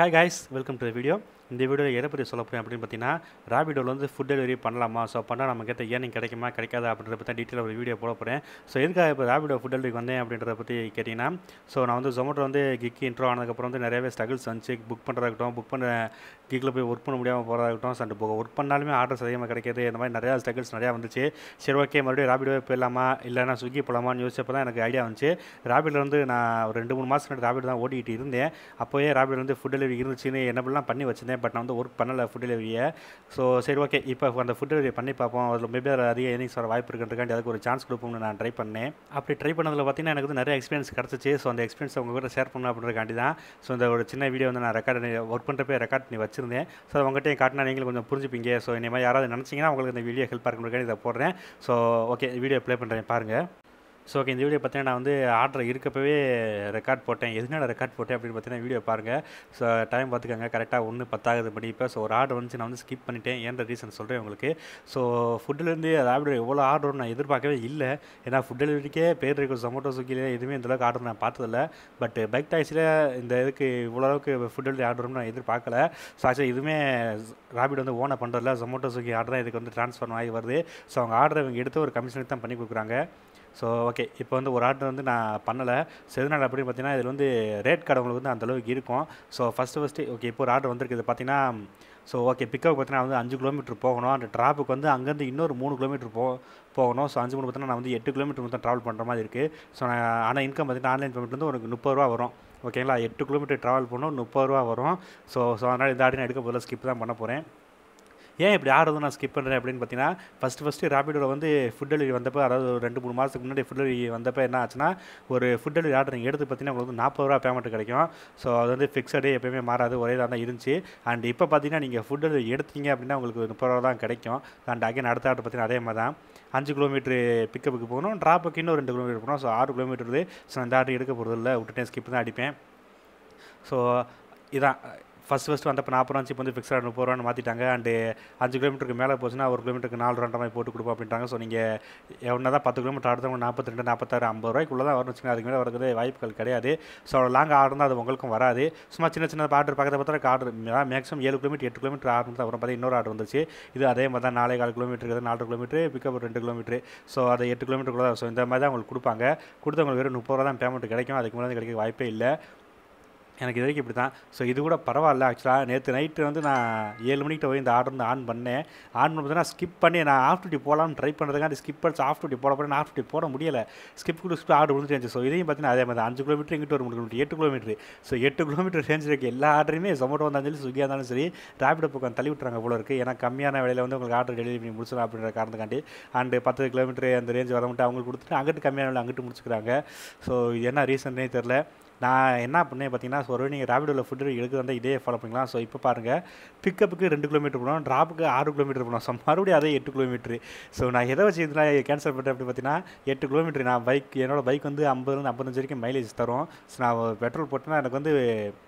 Hi guys welcome to video இந்த வீடியோவில் எதை பற்றி சொல்ல போகிறேன் அப்படின்னு பார்த்தீங்கன்னா ராபிடோவில் வந்து ஃபுட் டெலிவரி பண்ணலாமா ஸோ பண்ணால் நமக்கு ஏற்ற ஏர்னிங் கிடைக்குமா கிடைக்காதா அப்படின்றத பற்றி டீட்டெயில் ஒரு வீடியோ போட போகிறேன் ஸோ எதுக்காக இப்போ ராபிடோ ஃபுட் டெலிவரி வந்தேன் அப்படின்றத பற்றி கேட்டிங்கன்னா ஸோ நான் வந்து ஜொமேட்டோ வந்து கிக் இன்ட்ரோ ஆனதுக்கப்புறம் வந்து நிறையவே ஸ்ட்ரகிள்ஸ் வந்துச்சு புக் பண்ணுறதாகட்டும் புக் பண்ண கிக்கில் போய் ஒர்க் பண்ண முடியாமல் போகிறதாகட்டும் சண்டை போக ஒர்க் பண்ணாலுமே ஆர்டர்ஸ் அதிகமாக கிடைக்கிது இந்த மாதிரி நிறையா ஸ்ட்ரகிள்ஸ் நிறையா வந்துச்சு சரி ஓகே மறுபடியும் ராபிடோவே போயிடலாமா இல்லைனா ஸ்விக்கி போகலாமான்னு யோசிச்சப்போ தான் எனக்கு ஐடியா வந்துச்சு ராபிடில் வந்து நான் ஒரு ரெண்டு மூணு மாதம் ராபிட் தான் ஓட்டிகிட்டு இருந்தேன் அப்போயே ராபிட் வந்து ஃபுட் டெலிவரி இருந்துச்சுன்னு என்ன பண்ணலாம் பண்ணி வச்சிருந்தேன் பட் நான் வந்து ஒர்க் பண்ணலை ஃபுட் டெலிவரியை ஸோ சரி ஓகே இப்போ அந்த ஃபுட் டெலிவரி பண்ணி பார்ப்போம் அதில் மேபி அதில் அதிக ஏர்னிங்ஸ் வர வாய்ப்பு இருக்குன்றக்காண்டி அதுக்கு ஒரு சான்ஸ் கொடுப்போம்னு நான் ட்ரை பண்ணேன் அப்படி ட்ரை பண்ணதில் பார்த்தீங்கன்னா எனக்கு வந்து நிறைய எக்ஸ்பீரியன்ஸ் கிடச்சிச்சு ஸோ அந்த எக்ஸ்பீரியன்ஸ் உங்கள் கூட ஷேர் பண்ணணும் அப்படின்றக்காண்டி தான் ஸோ இந்த ஒரு சின்ன வீடியோ வந்து நான் ரெக்கார்ட் பண்ணி ஒர்க் பண்ணுறப்ப ரெக்கார்ட் பண்ணி வச்சிருந்தேன் ஸோ உங்கள்கிட்ட காட்டினா நீங்களும் கொஞ்சம் புரிஞ்சுப்பீங்க ஸோ இந்த மாதிரி யாராவது நினச்சிங்கன்னா உங்களுக்கு இந்த வீடியோ ஹெல்ப்பாக இருக்குன்றக்காண்டி இதை போடுறேன் ஸோ ஓகே வீடியோ ப்ளே பண்ணுறேன் பாருங்கள் ஸோ ஓகே இந்த வீடியோ பார்த்தீங்கன்னா நான் வந்து ஆர்டர் இருக்கப்பவே ரெக்கார்ட் போட்டேன் எதுனால ரெக்கார்ட் போட்டேன் அப்படின்னு பார்த்தீங்கன்னா வீடியோ பாருங்கள் ஸோ டைம் பார்த்துக்கோங்க கரெக்டாக ஒன்று பத்தாவது படி இப்போ ஸோ ஒரு ஆர்டர் வந்து நான் வந்து ஸ்கிப் பண்ணிட்டேன் ஏன்ற ரீசன் சொல்கிறேன் உங்களுக்கு ஸோ ஃபுட்டுலேருந்து அதாவது எவ்வளோ ஆர்டர் நான் எதிர்பார்க்கவே இல்லை ஏன்னா ஃபுட் டெலிவரிக்கே பேர் இருக்கும் ஜொமேட்டோ ஸ்விக்கியில் எதுவுமே இந்த அளவுக்கு ஆர்டர் நான் பார்த்ததில்ல பட் பைக் டாக்ஸியில் இந்த இதுக்கு இவ்வளோ அளவுக்கு ஃபுட் டெலிவரி ஆர்டர்னு நான் எதிர்பார்க்கல ஸோ ஆக்சுவலி இதுவுமே ராபிட் வந்து ஓனை பண்ணுறதில்ல ஜொமேட்டோ ஸ்விக்கி ஆர்டர் தான் இதுக்கு வந்து ட்ரான்ஸ்ஃபர் ஆகி வருது ஸோ அவங்க ஆர்டர் இவங்க எடுத்து ஒரு கமிஷனுக்கு தான் பண்ணி கொடுக்குறாங்க ஸோ ஓகே இப்போ வந்து ஒரு ஆர்டர் வந்து நான் பண்ணலை செதுநாள் அப்படின்னு பார்த்தீங்கன்னா இதில் வந்து ரேட் கார்டு உங்களுக்கு வந்து அந்தளவுக்கு இருக்கும் ஸோ ஃபஸ்ட்டு ஃபஸ்ட்டு ஓகே இப்போ ஒரு ஆர்டர் வந்திருக்கு இது பார்த்தீங்கன்னா ஸோ ஓகே பிக்கப் பார்த்தீங்கன்னா வந்து அஞ்சு கிலோமீட்டர் போகணும் அந்த ட்ராப்புக்கு வந்து அங்கேருந்து இன்னொரு மூணு கிலோமீட்டர் போ போகணும் ஸோ அஞ்சு மூணு பார்த்தீங்கன்னா நான் வந்து எட்டு கிலோமீட்டர் மொத்தம் ட்ராவல் பண்ணுற மாதிரி இருக்குது ஸோ நான் ஆனால் இன்கம் பார்த்தீங்கன்னா ஆன்லைன் பேமெண்ட் வந்து ஒரு முப்பது ரூபா வரும் ஓகேங்களா எட்டு கிலோமீட்டர் ட்ராவல் பண்ணணும் முப்பது ரூபா வரும் ஸோ ஸோ அதனால் இந்த ஆர்டர் நான் எடுக்க போதில் ஸ்கிப் தான் பண்ண போகிறேன் ஏன் இப்படி ஆர்டர் நான் ஸ்கிப் பண்ணுறேன் அப்படின்னு பார்த்தீங்கன்னா ஃபஸ்ட்டு ஃபஸ்ட்டு ராபிடோவில் வந்து ஃபுட் டெலிவரி வந்தப்போ அதாவது ஒரு ரெண்டு மூணு மாதத்துக்கு முன்னாடி ஃபுட் டெலிவரி வந்தப்போ என்ன ஆச்சுன்னா ஒரு ஃபுட் டெலிவரி ஆர்டர் நீங்கள் எடுத்து பார்த்தீங்கன்னா உங்களுக்கு வந்து நாற்பது ரூபா பேமெண்ட் கிடைக்கும் ஸோ அது வந்து ஃபிக்ஸடு எப்பயுமே மாறாது ஒரே தான் தான் இருந்துச்சு அண்ட் இப்போ பார்த்தீங்கன்னா நீங்கள் ஃபுட் டெலிவரி எடுத்தீங்க அப்படின்னா உங்களுக்கு முப்பது ரூபா தான் கிடைக்கும் அண்ட் அகைன் அடுத்த ஆர்டர் பார்த்தீங்கன்னா அதே மாதிரி தான் அஞ்சு கிலோமீட்ரு பிக்கப்புக்கு போகணும் ட்ராப்புக்கு இன்னும் ரெண்டு கிலோமீட்டர் போகணும் ஸோ ஆறு கிலோமீட்டர் ஸோ அந்த ஆர்டர் எடுக்க போகிறது இல்லை விட்டுட்டேன் ஸ்கிப் தான் அடிப்பேன் ஸோ இதான் ஃபஸ்ட் ஃபஸ்ட் வந்தப்போ நாற்பது ரூபா இப்போ வந்து ஃபிக்ஸாக முப்பது ரூபான்னு மாற்றிட்டாங்க அண்டு அஞ்சு கிலோமீட்டருக்கு மேலே போச்சுன்னா ஒரு கிலோமீட்டருக்கு நாலு ரூபா மாதிரி போட்டு கொடுப்போம் அப்படின்றாங்க ஸோ நீங்கள் எவ்வளோ தான் பத்து கிலோமீட்டர் அடுத்தவங்க நாற்பத்தி ரெண்டு நாற்பத்தாறு ஐம்பது ரூபாய்க்குள்ளே தான் வரணும் வச்சுக்கோங்க அதுக்கு மேலே வரது வாய்ப்புகள் கிடையாது ஸோ அவ்வளோ லாங் ஆர்டர் தான் அது உங்களுக்கும் வராது சும்மா சின்ன சின்ன ஆர்டர் பக்கத்தில் பார்த்தா ஆர்டர் மேக்ஸிமம் ஏழு கிலோமீட்டர் எட்டு கிலோமீட்டர் ஆர்டர் தான் வரும் பார்த்தா இன்னொரு ஆர்டர் வந்துச்சு இது அதே மாதிரி தான் நாலே கால் கிலோமீட்டர் இருக்குது நாலு கிலோமீட்டர் பிக்கப் ரெண்டு கிலோமீட்டர் ஸோ அதை எட்டு கிலோமீட்டருக்குள்ள தான் ஸோ இந்த மாதிரி தான் உங்களுக்கு கொடுப்பாங்க கொடுத்தவங்களுக்கு வெறும் முப்பது ரூபா தான் பேமெண்ட் கிடைக்கும் அதுக்கு மேலே கிடைக்க வாய்ப்பே இல்லை எனக்கு இது வரைக்கும் இப்படி தான் ஸோ இது கூட பரவாயில்ல ஆக்சுவலாக நேற்று நைட்டு வந்து நான் ஏழு மணிக்கிட்ட போய் இந்த ஆர்டர் வந்து ஆன் பண்ணேன் ஆன் பண்ணி நான் ஸ்கிப் பண்ணி நான் ஆஃப் டியூட்டி போகலாம்னு ட்ரை பண்ணுறதுக்காண்டி ஸ்கிப் அடிச்சு ஆஃப் டியூட்டி போட போகிறேன் ஆஃப் டியூட்டி போட முடியலை ஸ்கிப் கூட ஸ்கிப் ஆர்டர் விழுந்துட்டு ஸோ இதையும் பார்த்தீங்கன்னா அதே மாதிரி அஞ்சு கிலோமீட்டர் இங்கிட்ட ஒரு மூணு கிலோமீட்டர் எட்டு கிலோமீட்டர் ஸோ எட்டு கிலோமீட்டர் ரேஞ்ச் இருக்குது எல்லா ஆர்டரையுமே ஜொமேட்டோ வந்தாலும் சரி ஸ்விக்கியாக இருந்தாலும் சரி ரேபிடோ பக்கம் தள்ளி விட்டுறாங்க போல இருக்குது ஏன்னா கம்மியான விலையில் வந்து உங்களுக்கு ஆர்டர் டெலிவரி பண்ணி முடிச்சிடும் அப்படின்ற காரணத்துக்காண்டி அண்டு பத்து கிலோமீட்டர் அந்த ரேஞ்ச் வர மட்டும் அவங்களுக்கு கொடுத்துட்டு அங்கிட்டு கம்மியான விலை அங்கிட்டு முடிச்சுக்கிறாங்க ஸோ என்ன ரீசன்னே தெரில நான் என்ன பண்ணேன் பார்த்தீங்கன்னா ஸோ ஒரு நீங்கள் ரேபிடோவில் ஃபுட் எடுக்க வந்தால் இதே ஃபாலோ பண்ணிக்கலாம் ஸோ இப்போ பாருங்கள் பிக்கப்புக்கு ரெண்டு கிலோமீட்டர் போனோம் ட்ராப்புக்கு ஆறு கிலோமீட்டர் போனோம் ஸோ மறுபடியும் அதே எட்டு கிலோமீட்ரு ஸோ நான் எதை வச்சு இதெல்லாம் கேன்சல் பண்ணிட்டேன் அப்படி பார்த்தீங்கன்னா எட்டு கிலோமீட்டர் நான் பைக் என்னோடய பைக் வந்து ஐம்பதுலேருந்து ஐம்பத்தஞ்சு வரைக்கும் மைலேஜ் தரும் ஸோ நான் பெட்ரோல் போட்டேன்னா எனக்கு வந்து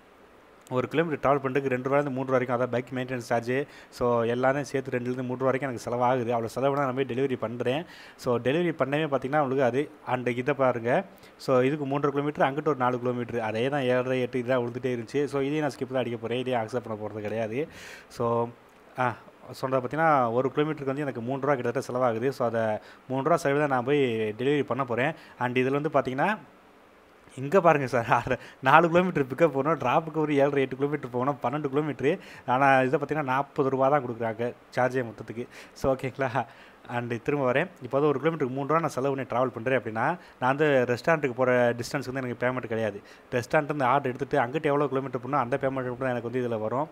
ஒரு கிலோமீட்டர் ட்ராவல் பண்ணுறதுக்கு ரெண்டு ரூபாயிருந்து மூணு ரூபா வரைக்கும் அதான் பைக் மெயின்டெனன்ஸ் சார்ஜ் ஸோ எல்லாமே சேர்த்து ரெண்டுலேருந்து மூணு ரூபா வரைக்கும் எனக்கு செலவாகுது அவ்வளோ செலவுனா நான் போய் டெலிவரி பண்ணுறேன் ஸோ டெலிவரி பண்ணவே பார்த்தீங்கன்னா உங்களுக்கு அது அண்ட் இதை பாருங்கள் ஸோ இதுக்கு மூன்றரை கிலோமீட்டர் அங்கிட்டு ஒரு நாலு கிலோமீட்டர் அதே தான் ஏழரை எட்டு இதாக விழுந்துட்டே இருந்துச்சு ஸோ இதையும் நான் ஸ்கிப் தான் அடிக்க போகிறேன் இதையும் அக்செப்ட் பண்ண போகிறது கிடையாது ஸோ ஆ சொல்கிறது பார்த்தீங்கன்னா ஒரு கிலோமீட்டருக்கு வந்து எனக்கு மூணு ரூபா கிட்டத்தட்ட செலவாகுது ஸோ அதை மூணு ரூபா செலவு தான் நான் போய் டெலிவரி பண்ண போகிறேன் அண்ட் இதில் வந்து பார்த்தீங்கன்னா இங்கே பாருங்கள் சார் ஆறு நாலு கிலோமீட்டர் பிக்கப் போகணும் ட்ராப்புக்கு ஒரு ஏழரை எட்டு கிலோமீட்டர் போகணும் பன்னெண்டு கிலோமீட்ரு ஆனால் இதை பார்த்தீங்கன்னா நாற்பது ரூபா தான் கொடுக்குறாங்க சார்ஜே மொத்தத்துக்கு ஸோ ஓகேங்களா அண்டு திரும்ப வரேன் இப்போ வந்து ஒரு கிலோமீட்டருக்கு மூணு ரூபா நான் செலவு பண்ணி ட்ராவல் பண்ணுறேன் அப்படின்னா நான் வந்து ரெஸ்டாரண்ட்டுக்கு போகிற டிஸ்டன்ஸ் வந்து எனக்கு பேமெண்ட் கிடையாது ரெஸ்டாரண்ட் வந்து ஆர்டர் எடுத்துகிட்டு அங்கிட்டு எவ்வளோ கிலோமீட்டர் போகணும் அந்த பேமெண்ட் மட்டும் எனக்கு வந்து இதில் வரும்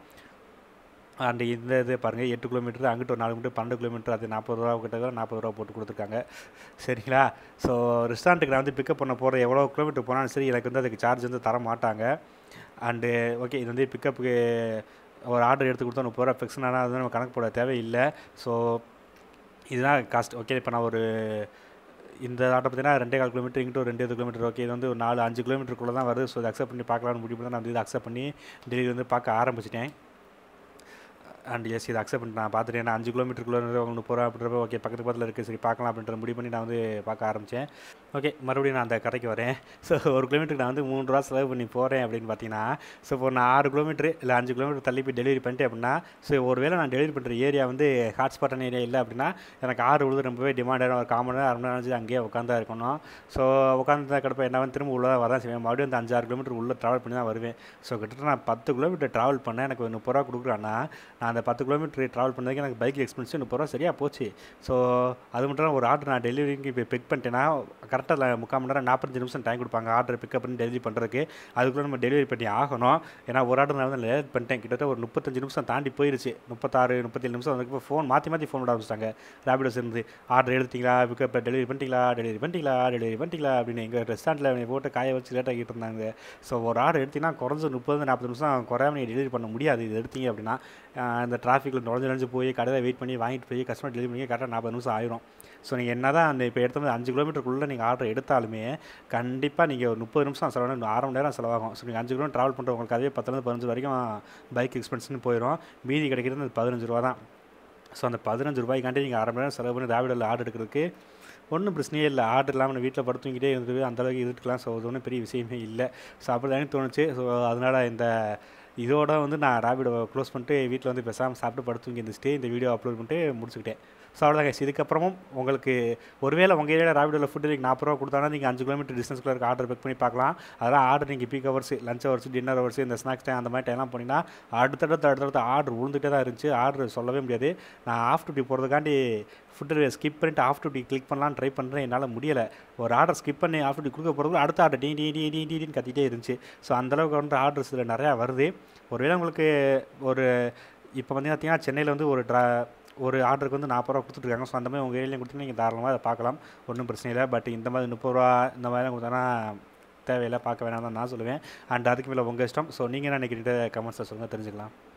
அண்டு இந்த இது பாருங்கள் எட்டு கிலோமீட்டர் அங்கிட்டு ஒரு நாலு மீட்டர் பன்னெண்டு கிலோமீட்டர் அது நாற்பது ரூபா கிட்ட நாற்பது ரூபா போட்டு கொடுத்துருக்காங்க சரிங்களா ஸோ ரெஸ்டாரண்ட்டுக்கு நான் வந்து பிக்கப் பண்ண போகிற எவ்வளோ கிலோமீட்டர் போனாலும் சரி எனக்கு வந்து அதுக்கு சார்ஜ் வந்து தர மாட்டாங்க அண்டு ஓகே இது வந்து பிக்கப்புக்கு ஒரு ஆர்டர் எடுத்து கொடுத்தா முப்பது ரூபா ஃபிக்ஸ் ஆனால் அது நம்ம கணக்கு போட தேவையில்லை ஸோ இதுதான் காஸ்ட் ஓகே இப்போ நான் ஒரு இந்த ஆட்டோ பார்த்தீங்கன்னா ரெண்டே கால் கிலோமீட்டர் இங்கிட்ட ஒரு ரெண்டு கிலோமீட்டர் ஓகே இது வந்து ஒரு நாலு அஞ்சு கிலோமீட்டருக்குள்ளே தான் வருது ஸோ அதை அக்செப்ட் பண்ணி பார்க்கலாம்னு முடிவு பண்ணி நான் வந்து இதை அக்செப்ட் பண்ணி டெலிவரி வந்து பார்க்க ஆரம்பிச்சிட்டேன் அண்ட் எஸ் இதை அக்செப்ட் பண்ணி நான் பார்த்துட்டு ஏன்னா அஞ்சு கிலோமீட்டருக்குள்ளே முப்பது ரூபா அப்படின்றப்ப ஓகே பக்கத்து பக்கத்தில் இருக்குது சரி பார்க்கலாம் அப்படின்ற முடிவு பண்ணி நான் வந்து பார்க்க ஆரம்பித்தேன் ஓகே மறுபடியும் நான் அந்த கடைக்கு வரேன் ஸோ ஒரு கிலோமீட்டருக்கு நான் வந்து மூணு ரூபா செலவு பண்ணி போகிறேன் அப்படின்னு பார்த்தீங்கன்னா ஸோ இப்போ நான் ஆறு கிலோமீட்டர் இல்லை அஞ்சு கிலோமீட்டர் தள்ளி போய் டெலிவரி பண்ணிட்டேன் அப்படின்னா ஸோ ஒருவேளை நான் டெலிவரி பண்ணுற ஏரியா வந்து ஹாட்ஸ்பாட்டான ஏரியா இல்லை அப்படின்னா எனக்கு ஆறு உழுது ரொம்பவே டிமாண்டாக ஒரு காமன் நேரம் அரை மணி நேரம் ஆச்சு அங்கேயே உட்காந்தா இருக்கணும் ஸோ உட்காந்து கிடப்ப என்ன வந்து திரும்ப உள்ளே வரதான் செய்வேன் மறுபடியும் அந்த அஞ்சு ஆறு கிலோமீட்டர் உள்ளே ட்ராவல் பண்ணி தான் வருவேன் ஸோ கிட்டத்தட்ட நான் பத்து கிலோமீட்டர் ட்ராவல் பண்ணேன் எனக்கு ஒரு முப்பது ரூபா கொடுக்குறான்னா நான் அந்த பத்து கிலோமீட்டர் ட்ராவல் பண்ணதுக்கு எனக்கு பைக் எக்ஸ்பென்ஸ் முப்பது ரூபா சரியாக போச்சு ஸோ அது மட்டும் இல்லாமல் ஒரு ஆர்டர் நான் டெலிவரிக்கு இப்போ பிக் பண்ணிட்டேன்னா கரெக்டாக முக்கால் மணி நேரம் நாற்பத்தஞ்சு நிமிஷம் டைம் கொடுப்பாங்க ஆர்டர் பிக்கப் பண்ணி டெலிவரி பண்ணுறதுக்கு அதுக்குள்ளே நம்ம டெலிவரி பண்ணி ஆகணும் ஏன்னா ஒரு ஆர்டர் நான் வந்து லேட் பண்ணிட்டேன் கிட்டத்தட்ட ஒரு முப்பத்தஞ்சு நிமிஷம் தாண்டி போயிருச்சு முப்பத்தாறு முப்பத்தேழு நிமிஷம் வந்து இப்போ ஃபோன் மாற்றி மாற்றி ஃபோன் விட ஆரம்பிச்சிட்டாங்க ரேபிடோஸ் இருந்து ஆர்டர் எடுத்தீங்களா பிக்கப் டெலிவரி பண்ணிட்டீங்களா டெலிவரி பண்ணிட்டீங்களா டெலிவரி பண்ணிட்டீங்களா அப்படின்னு எங்கள் ரெஸ்டாரண்ட்டில் என்னை போட்டு காய வச்சு லேட் ஆகிட்டு இருந்தாங்க ஸோ ஒரு ஆர்டர் எடுத்தீங்கன்னா குறைஞ்ச முப்பது நாற்பது நிமிஷம் குறையாம நீங்கள் டெலிவரி பண்ண முடியாது இது எடுத்தீங்க அப்படின்னா ஆஹ் இந்த டிராஃபிக்கில் நுழைஞ்சு நுழைஞ்சு போய் கடையில் வெயிட் பண்ணி வாங்கிட்டு போய் கஸ்டமர் டெலிவரி பண்ணி கரெக்டாக நாற்பது நிமிஷம் ஆயிரும் ஸோ நீங்கள் என்ன தான் அந்த இப்போ எடுத்தது அஞ்சு கிலோமீட்டருக்குள்ளே நீங்கள் ஆர்டர் எடுத்தாலுமே கண்டிப்பாக நீங்கள் ஒரு முப்பது நிமிஷம் செலவாகும் இன்னும் அரை மணி நேரம் செலவாகும் ஸோ நீங்கள் அஞ்சு கிலோமீட்டர் ட்ராவல் பண்ணுற உங்களுக்கு அதே பத்துலேருந்து பதினஞ்சு வரைக்கும் பைக் எக்ஸ்பென்ஸ்னு போயிடும் மீதி கிடைக்கிறது அந்த பதினஞ்சு ரூபா தான் ஸோ அந்த பதினஞ்சு ரூபாய்க்காண்டி நீங்கள் அரை மணி நேரம் செலவு பண்ணி ரேபிடோவில் ஆர்டர் எடுக்கிறதுக்கு ஒன்றும் பிரச்சனையே இல்லை ஆர்டர் இல்லாமல் நான் வீட்டில் படுத்துங்கிட்டே இருந்தது அந்தளவுக்கு இருக்கலாம் ஸோ அது ஒன்றும் பெரிய விஷயமே இல்லை ஸோ அப்படி தானே தோணுச்சு ஸோ அதனால் இந்த இதோட வந்து நான் ரேபிடோ க்ளோஸ் பண்ணிட்டு வீட்டில் வந்து பேசாமல் சாப்பிட்டு படுத்து இங்கே இருந்துச்சுட்டு இந்த வீடியோ அப்லோட் பண்ணிட்டு முடிச்சுக்கிட்டேன் ஸோ அவ்வளோதான் guys. இதுக்கப்புறமும் உங்களுக்கு ஒருவேளை உங்கள் ஏரியாவில் ரேபிடோவில் ஃபுட்டு நீங்கள் நாற்பது ரூபா கொடுத்தானா நீங்கள் அஞ்சு கிலோமீட்டர் டிஸ்டன்ஸ்க்குள்ள இருக்க ஆர்டர் பிக் பண்ணி பார்க்கலாம் அதெல்லாம் ஆர்டர் நீங்கள் peak hours lunch hours dinner hours இந்த ஸ்நாக்ஸ் டைம் அந்த மாதிரி டைம்லாம் போனீங்கன்னா அடுத்தடுத்து அடுத்தடுத்து ஆர்டர் விழுந்துகிட்டே தான் இருந்துச்சு ஆர்டர் சொல்லவே முடியாது நான் ஆஃப் டியூட்டி போகிறதுக்காண்டி ஃபுட்டு ஸ்கிப் பண்ணிட்டு ஆஃப் டியூட்டி கிளிக் பண்ணலாம்னு ட்ரை பண்ணுறேன் என்னால் முடியலை ஒரு ஆர்டர் ஸ்கிப் பண்ணி ஆஃப் டியூட்டி கொடுக்க போகிறது அடுத்த ஆர்டர் டி டி டி டி டின்னு கத்திட்டே இருந்துச்சு ஸோ அந்தளவுக்கு வந்து ஆர்டர்ஸ் இதில் நிறையா வருது ஒருவேளை உங்களுக்கு ஒரு இப்போ வந்து பார்த்தீங்கன்னா சென்னையில் வந்து ஒரு ட்ரா ஒரு ஆர்டருக்கு வந்து நாற்பது ரூபா கொடுத்துட்ருக்காங்க ஸோ அந்த மாதிரி உங்கள் ஏரியாலையும் கொடுத்து நீங்கள் தாராளமாக அதை பார்க்கலாம் ஒன்றும் பிரச்சனை இல்லை பட் இந்த மாதிரி முப்பது ரூபா இந்த மாதிரிலாம் கொடுத்தோன்னா தேவையில்லை பார்க்க வேணாம் தான் நான் சொல்லுவேன் அண்ட் அதுக்கு மேலே உங்கள் இஷ்டம் ஸோ நீங்கள் என்ன நினைக்கிறீங்க கமெண்ட்ஸில் சொல்லுங்கள் தெரிஞ்சுக்கலாம்